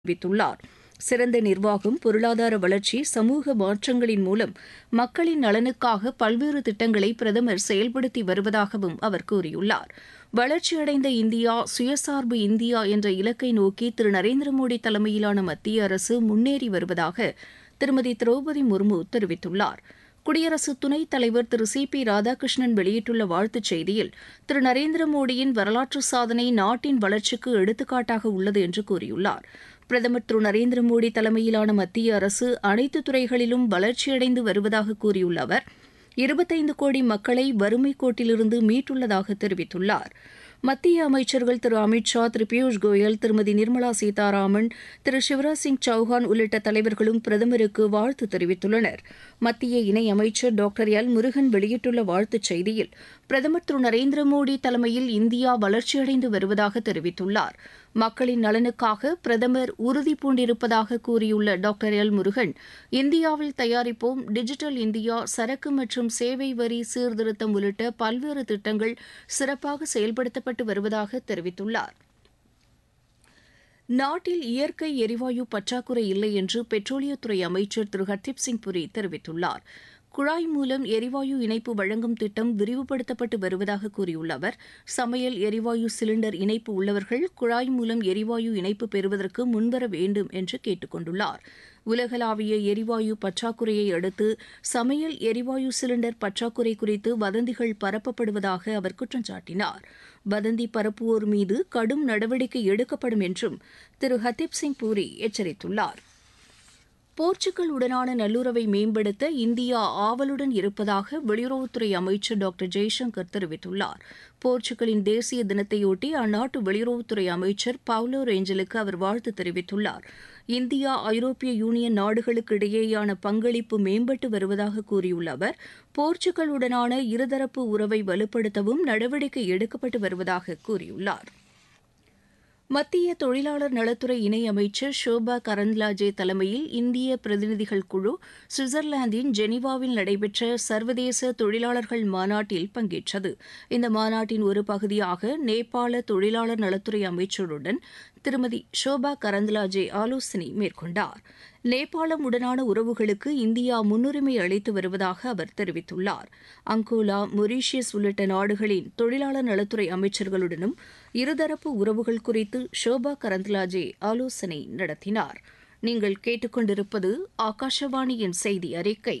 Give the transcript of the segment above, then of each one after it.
தெரிவித்துள்ளார் சிறந்த நிர்வாகம் பொருளாதார வளர்ச்சி சமூக மாற்றங்களின் மூலம் மக்களின் நலனுக்காக பல்வேறு திட்டங்களை பிரதமர் செயல்படுத்தி வருவதாகவும் அவர் கூறியுள்ளார் வளர்ச்சியடைந்த இந்தியா சுயசார்பு இந்தியா என்ற இலக்கை நோக்கி திரு நரேந்திர மோடி தலைமையிலான மத்திய அரசு முன்னேறி வருவதாக திருமதி திரௌபதி முர்மு தெரிவித்துள்ளார் குடியரசு துணைத் தலைவர் திரு சி பி ராதாகிருஷ்ணன் வெளியிட்டுள்ள வாழ்த்துச் செய்தியில் திரு நரேந்திர மோடியின் வரலாற்று சாதனை நாட்டின் வளர்ச்சிக்கு எடுத்துக்காட்டாக உள்ளது என்று கூறியுள்ளார் பிரதமர் திரு நரேந்திர மோடி தலைமையிலான மத்திய அரசு அனைத்து துறைகளிலும் வளர்ச்சியடைந்து வருவதாக கூறியுள்ள அவர் இருபத்தைந்து கோடி மக்களை வறுமைக் கோட்டிலிருந்து மீட்டுள்ளதாக தெரிவித்துள்ளார் மத்திய அமைச்சர்கள் திரு அமித் ஷா திரு பியூஷ் கோயல் திருமதி நிர்மலா சீதாராமன் திரு சிவராஜ் சிங் சௌஹான் உள்ளிட்ட தலைவர்களும் பிரதமருக்கு வாழ்த்து தெரிவித்துள்ளனர் மத்திய இணையமைச்சர் டாக்டர் எல் முருகன் வெளியிட்டுள்ள வாழ்த்துச் செய்தியில் பிரதமர் திரு நரேந்திர மோடி தலைமையில் இந்தியா வளர்ச்சியடைந்து வருவதாக தெரிவித்துள்ளார் மக்களின் நலனுக்காக பிரதமர் உறுதி பூண்டிருப்பதாக கூறியுள்ள டாக்டர் எல் முருகன் இந்தியாவில் தயாரிப்போம் டிஜிட்டல் இந்தியா சரக்கு மற்றும் சேவை வரி சீர்திருத்தம் உள்ளிட்ட பல்வேறு திட்டங்கள் சிறப்பாக செயல்படுத்தப்பட்டு வருவதாக தெரிவித்துள்ளார் நாட்டில் இயற்கை எரிவாயு பற்றாக்குறை இல்லை என்று பெட்ரோலியத்துறை அமைச்சர் திரு ஹர்தீப் சிங் புரி தெரிவித்துள்ளார் குழாய் மூலம் எரிவாயு இணைப்பு வழங்கும் திட்டம் விரிவுபடுத்தப்பட்டு வருவதாக கூறியுள்ள அவர் சமையல் எரிவாயு சிலிண்டர் இணைப்பு உள்ளவர்கள் குழாய் மூலம் எரிவாயு இணைப்பு பெறுவதற்கு முன்வர வேண்டும் என்று கேட்டுக் கொண்டுள்ளார் உலகளாவிய எரிவாயு பற்றாக்குறையை அடுத்து சமையல் எரிவாயு சிலிண்டர் பற்றாக்குறை குறித்து வதந்திகள் பரப்பப்படுவதாக அவர் குற்றம் சாட்டினார் வதந்தி பரப்புவோர் மீது கடும் நடவடிக்கை எடுக்கப்படும் என்றும் திரு ஹர்தீப் சிங் பூரி எச்சரித்துள்ளார் போர்ச்சுகல் உடனான நல்லுறவை மேம்படுத்த இந்தியா ஆவலுடன் இருப்பதாக வெளியுறவுத்துறை அமைச்சர் டாக்டர் ஜெய்சங்கர் தெரிவித்துள்ளார் போர்ச்சுகலின் தேசிய தினத்தையொட்டி அந்நாட்டு வெளியுறவுத்துறை அமைச்சர் பவுலோ ரேஞ்சலுக்கு அவர் வாழ்த்து தெரிவித்துள்ளார் இந்தியா ஐரோப்பிய யூனியன் நாடுகளுக்கு இடையேயான பங்களிப்பு மேம்பட்டு வருவதாக கூறியுள்ள அவர் போர்ச்சுகலுடனான இருதரப்பு உறவை வலுப்படுத்தவும் நடவடிக்கை எடுக்கப்பட்டு வருவதாக கூறியுள்ளார் மத்திய தொழிலாளர் நலத்துறை இணையமைச்சர் ஷோபா கரந்த்லாஜே தலைமையில் இந்திய பிரதிநிதிகள் குழு சுவிட்சர்லாந்தின் ஜெனீவாவில் நடைபெற்ற சர்வதேச தொழிலாளர்கள் மாநாட்டில் பங்கேற்றது இந்த மாநாட்டின் ஒரு பகுதியாக நேபாள தொழிலாளர் நலத்துறை அமைச்சருடன் திருமதி ஷோபா கரந்த்லாஜே ஆலோசனை மேற்கொண்டார் நேபாளம் உடனான உறவுகளுக்கு இந்தியா முன்னுரிமை அளித்து வருவதாக அவர் தெரிவித்துள்ளார் அங்கோலா மொரீஷியஸ் உள்ளிட்ட நாடுகளின் தொழிலாளர் நலத்துறை அமைச்சர்களுடனும் இருதரப்பு உறவுகள் குறித்து ஷோபா கரந்த்லாஜே ஆலோசனை நடத்தினார் நீங்கள் கேட்டுக்கொண்டிருப்பது ஆகாஷவாணியின் செய்தி அறிக்கை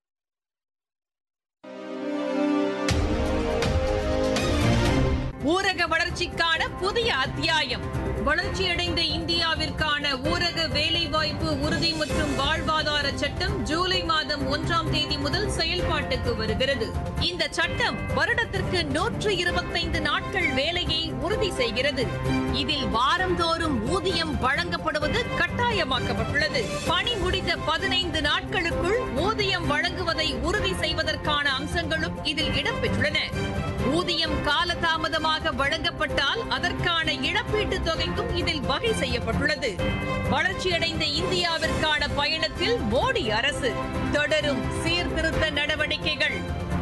ஊரக வளர்ச்சிக்கான புதிய அத்தியாயம் வளர்ச்சியடைந்த இந்தியாவிற்கான ஊரக வேலைவாய்ப்பு உறுதி மற்றும் வாழ்வாதார சட்டம் ஜூலை மாதம் ஒன்றாம் தேதி முதல் செயல்பாட்டுக்கு வருகிறது இந்த சட்டம் வருடத்திற்கு நூற்று இருபத்தைந்து நாட்கள் வேலையை உறுதி செய்கிறது இதில் வாரந்தோறும் ஊதியம் வழங்கப்படுவது கட்டாயமாக்கப்பட்டுள்ளது பணி முடிந்த பதினைந்து நாட்களுக்குள் ஊதியம் வழங்குவதை உறுதி செய்வதற்கான அம்சங்களும் இதில் இடம்பெற்றுள்ளன ஊதியம் காலதாமதமாக வழங்கப்பட்டால் அதற்கான இழப்பீட்டுத் தொகைக்கும் இதில் வகை செய்யப்பட்டுள்ளது வளர்ச்சியடைந்த இந்தியாவிற்கான பயணத்தில் மோடி அரசு தொடரும் சீர்திருத்த நடவடிக்கைகள்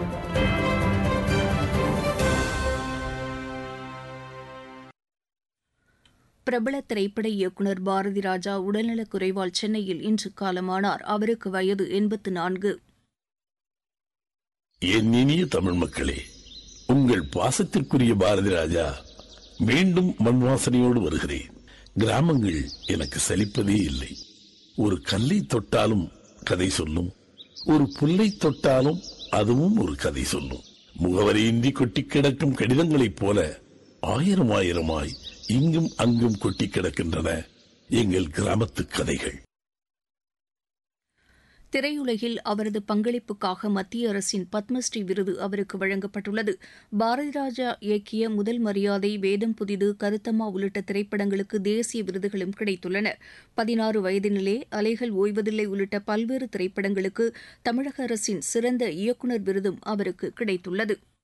பிரபல திரைப்பட இயக்குநர் பாரதி ராஜா உடல்நலக் குறைவால் சென்னையில் இன்று காலமானார் அவருக்கு வயது எண்பத்து நான்கு என் இனிய தமிழ் மக்களே உங்கள் பாசத்திற்குரிய பாரதி ராஜா மீண்டும் மண் வாசனையோடு வருகிறேன் கிராமங்கள் எனக்கு சலிப்பதே இல்லை ஒரு கல்லை தொட்டாலும் கதை சொல்லும் ஒரு புல்லை தொட்டாலும் அதுவும் ஒரு கதை சொல்லும் முகவரியின்றி கொட்டி கிடக்கும் கடிதங்களைப் போல ஆயிரம் ஆயிரமாய் இங்கும் அங்கும் கொட்டி கிடக்கின்றன எங்கள் கிராமத்து கதைகள் திரையுலகில் அவரது பங்களிப்புக்காக மத்திய அரசின் பத்மஸ்ரீ விருது அவருக்கு வழங்கப்பட்டுள்ளது பாரதி ராஜா இயக்கிய முதல் மரியாதை வேதம் புதிது கருத்தம்மா உள்ளிட்ட திரைப்படங்களுக்கு தேசிய விருதுகளும் கிடைத்துள்ளன பதினாறு வயதினிலே அலைகள் ஓய்வதில்லை உள்ளிட்ட பல்வேறு திரைப்படங்களுக்கு தமிழக அரசின் சிறந்த இயக்குநர் விருதும் அவருக்கு கிடைத்துள்ளது